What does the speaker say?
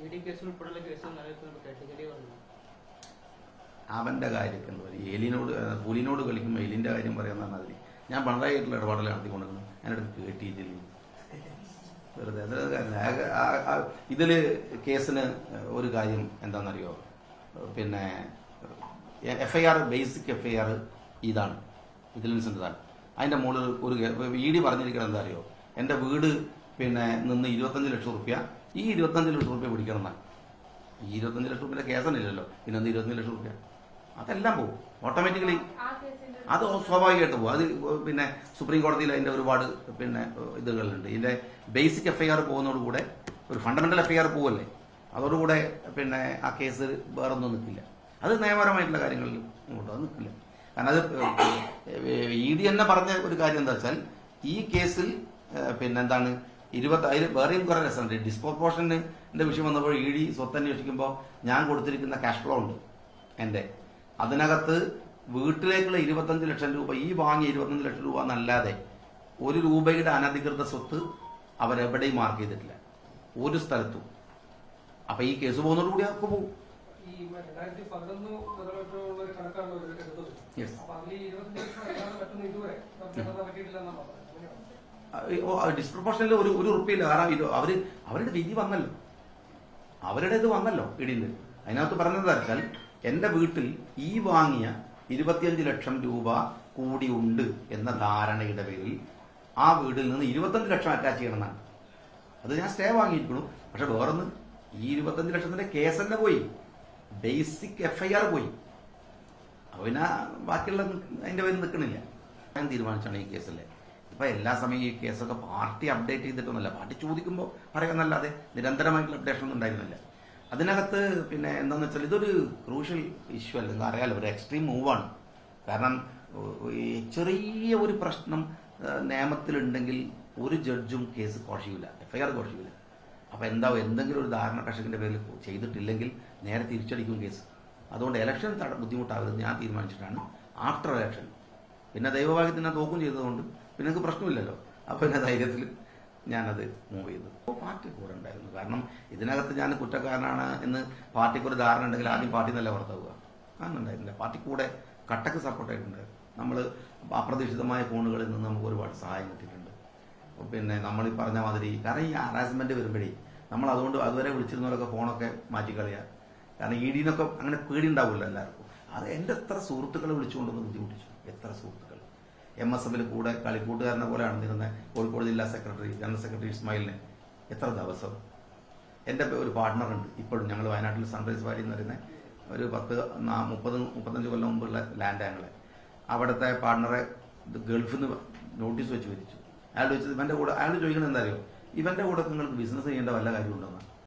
E D case ഉൾപ്പെടെയുള്ള കേസുകൾ നിലനിൽക്കുന്ന കാറ്റഗറി പറഞ്ഞു അവന്റെ കാര്യമൊക്കെ എന്ന് പറയും എലിനോട് ഏ, പുലിനോട് കളിക്കുമ്പോൾ എലിന്റെ കാര്യം പറയാൻ മാതിരി ഞാൻ പിണറായിട്ടുള്ള ഇടപാടിൽ നടത്തിക്കൊണ്ടിരുന്നു ഞാനെടുത്ത് കേട്ടിയിട്ടില്ല വെറുതെ അത് കാര്യം. ആ- ആ- ആ- ഇതില് കേസിന് ഒരു കാര്യം എന്താണെന്നറിയോ പിന്നെ F I R basic F I R ഇതാണ് വിജിലൻസിൻ്റെതാണ് അതിന്റെ മുകളിൽ ഒരു ഇ ഡി പറഞ്ഞിരിക്കുന്നത് എന്താ അറിയോ എന്റെ വീട് പിന്നെ നിന്ന് ഇരുപത്തഞ്ച് ലക്ഷം റുപ്യ ഈ ഇരുപത്തഞ്ച് ലക്ഷം റുപ്യ പിടിക്കണം എന്നാണ് ഈ ഇരുപത്തഞ്ച് ലക്ഷം റുപ്യയുടെ കേസന്നില്ലല്ലോ പിന്നെ എന്ത് ഇരുപത്തഞ്ച് ലക്ഷം റുപ്യ അതെല്ലാം പോകും ഓട്ടോമാറ്റിക്കലി ആ കേസിന്റെ അത് സ്വാഭാവികമായിട്ട് പോകും അത് പിന്നെ സുപ്രീം കോടതിയിൽ അതിന്റെ ഒരുപാട് പിന്നെ ഇതുകളുണ്ട് ഇതിന്റെ ബേസിക് എഫ് ഐ ആർ പോകുന്നതോടുകൂടെ ഒരു ഫണ്ടമെന്റൽ എഫ് ഐ ആർ പോവല്ലേ അതോടുകൂടെ പിന്നെ ആ കേസ് വേറൊന്നും നിൽക്കില്ല അത് നിയമപരമായിട്ടുള്ള കാര്യങ്ങളിൽ ഇങ്ങോട്ട് അത് നിൽക്കില്ല കാരണം അത് ഇ ഡി തന്നെ പറഞ്ഞ ഒരു കാര്യം എന്താ വെച്ചാൽ ഈ കേസിൽ ഏഹ്, പിന്നെ എന്താണ് ഇരുപത്തി അതിൽ വേറെയും കുറെ രസമുണ്ട് ഡിസ്പ്രോപ്പോർഷന്റെ വിഷയം വന്നപ്പോൾ ഇ ഡി സ്വത്ത് അന്വേഷിക്കുമ്പോൾ ഞാൻ കൊടുത്തിരിക്കുന്ന ക്യാഷ് ഫ്ലോ ഉണ്ട് എന്റെ അതിനകത്ത് വീട്ടിലേക്കുള്ള ഇരുപത്തഞ്ച് ലക്ഷം രൂപ ഈ വാങ്ങിയ ഇരുപത്തഞ്ച് ലക്ഷം രൂപ എന്നല്ലാതെ ഒരു രൂപയുടെ അനധികൃത സ്വത്ത് അവരെവിടെയും മാർക്ക് ചെയ്തിട്ടില്ല ഒരു സ്ഥലത്തും അപ്പൊ ഈ കേസ് പോകുന്നതോടുകൂടി അവർക്ക് പോകും ഈ രണ്ടായിരത്തി പതിനൊന്ന് മുതലുള്ള ഒരു കണക്കാണ് അവർ എടുത്തത് Yes. അപ്പൊ അതിൽ ഈ ഇരുപത്തഞ്ച് ലക്ഷം അല്ലാതെ മറ്റൊന്നും ഇതുവരെ നമുക്ക് നടത്താൻ പറ്റിയിട്ടില്ലെന്നാണ് പറഞ്ഞത് അങ്ങനെയാണോ? ഡിസ്പ്രപ്പോർഷനിൽ ഒരു ഒരു ഉറുപ്പില്ല കാരണം ഇത് അവര് അവരുടെ വിധി വന്നല്ലോ അവരുടെ ഇത് വന്നല്ലോ ഇടിന്ന് അതിനകത്ത് പറഞ്ഞത് വെച്ചാൽ എന്റെ വീട്ടിൽ ഈ വാങ്ങിയ ഇരുപത്തിയഞ്ച് ലക്ഷം രൂപ കൂടി ഉണ്ട് എന്ന ധാരണയുടെ പേരിൽ ആ വീട്ടിൽ നിന്ന് ഇരുപത്തഞ്ച് ലക്ഷം അറ്റാച്ച് ചെയ്യണമെന്നാണ് അത് ഞാൻ സ്റ്റേ വാങ്ങിയിരിക്കണു പക്ഷെ വേറൊന്ന് ഈ ഇരുപത്തഞ്ച് ലക്ഷത്തിന്റെ കേസ് തന്നെ പോയി ബേസിക് എഫ് ഐ ആർ പോയി അപ്പൊ പിന്നെ ബാക്കിയുള്ള നിക്ക് അതിന്റെ പേര് നിൽക്കണില്ല ഞാൻ തീരുമാനിച്ചാണ് ഈ കേസല്ലേ ഇപ്പൊ എല്ലാ സമയവും ഈ കേസൊക്കെ പാർട്ടി അപ്ഡേറ്റ് ചെയ്തിട്ടൊന്നുമല്ല പാർട്ടി ചോദിക്കുമ്പോൾ പറയാന്നല്ലാതെ നിരന്തരമായിട്ടുള്ള അപ്ഡേഷൻ ഒന്നും ഉണ്ടായിരുന്നില്ല അതിനകത്ത് പിന്നെ എന്താന്ന് വെച്ചാൽ ഇതൊരു ക്രൂഷ്യൽ ഇഷ്യൂ അല്ല നിങ്ങൾക്ക് അറിയാലോ ഒരു എക്സ്ട്രീം മൂവാണ് കാരണം ഉ- ഈ ചെറിയ ഒരു പ്രശ്നം ആ, നിയമത്തിലുണ്ടെങ്കിൽ ഒരു ജഡ്ജും കേസ് കോഷിയില്ല എഫ്ഐആർ കോഷിയില്ല അപ്പൊ എന്താ എന്തെങ്കിലും ഒരു ധാരണ കർഷകന്റെ പേരിൽ ചെയ്തിട്ടില്ലെങ്കിൽ നേരെ തിരിച്ചടിക്കും കേസ് അതുകൊണ്ട് ഇലക്ഷൻ തട ബുദ്ധിമുട്ടാവരുത് ഞാൻ തീരുമാനിച്ചിട്ടാണ് ആഫ്റ്റർ ഇലക്ഷൻ പിന്നെ ദൈവഭാഗ്യത്തിന് ഞാൻ തോക്കും ചെയ്തതുകൊണ്ട് പിന്നെ എനിക്ക് പ്രശ്നമില്ലല്ലോ അപ്പൊ എന്നെ ധൈര്യത്തിൽ ഞാനത് മൂവ് ചെയ്തു അപ്പോൾ പാർട്ടി കൂടെ ഉണ്ടായിരുന്നു കാരണം ഇതിനകത്ത് ഞാൻ കുറ്റക്കാരനാണ് എന്ന് പാർട്ടിക്ക് ഒരു ധാരണ ഉണ്ടെങ്കിൽ ആദ്യം പാർട്ടി നല്ല പുറത്താവുക അങ്ങനുണ്ടായിരുന്നില്ല പാർട്ടി കൂടെ കട്ടക്ക് സപ്പോർട്ടായിട്ടുണ്ടായിരുന്നു നമ്മൾ അപ്രതീക്ഷിതമായ ഫോണുകളിൽ നിന്ന് നമുക്ക് ഒരുപാട് സഹായം കിട്ടിയിട്ടുണ്ട് പിന്നെ നമ്മൾ ഈ പറഞ്ഞ മാതിരി കാരണം ഈ ഹറാസ്മെന്റ് വരുമ്പോഴേ നമ്മൾ അതുകൊണ്ട് അതുവരെ വിളിച്ചിരുന്നവരൊക്കെ ഫോണൊക്കെ മാറ്റിക്കളയുക കാരണം ഇ ഡിനൊക്കെ അങ്ങനെ പേടി ഉണ്ടാവില്ല എല്ലാവർക്കും അത് എന്റെ എത്ര സുഹൃത്തുക്കളെ വിളിച്ചുകൊണ്ടൊന്ന് ബുദ്ധിമുട്ടിച്ചു എത്ര സുഹൃത്തുക്കൾ എം എസ് എമ്മിൽ കൂടെ കളിക്കൂട്ടുകാരനെ പോലെ നടന്നിരുന്ന കോഴിക്കോട് ജില്ലാ സെക്രട്ടറി ജനറൽ സെക്രട്ടറി ഇസ്മായിലിനെ എത്ര ദിവസം എന്റെ ഒരു പാർട്ട്ണർ ഉണ്ട് ഇപ്പോഴും ഞങ്ങൾ വയനാട്ടിൽ സൺറൈസ് വാലി എന്ന് പറയുന്ന ഒരു പത്ത് നാ- മുപ്പത് മുപ്പത്തഞ്ച് കൊല്ലം മുമ്പുള്ള ലാൻഡ് ഞങ്ങളെ അവിടുത്തെ പാർട്ട്ണറെ ഇത് ഗൾഫിൽ നിന്ന് നോട്ടീസ് വെച്ച് വരിച്ചു അയാൾ ചോദിച്ചത് ഇവന്റെ കൂടെ അയാൾ ചോദിക്കുന്നത് എന്താ അറിയോ ഇവന്റെ കൂടെ നിങ്ങൾക്ക് ബിസിനസ് ചെയ്യേണ്ട വല്ല കാര്യമുണ്ടെന്ന്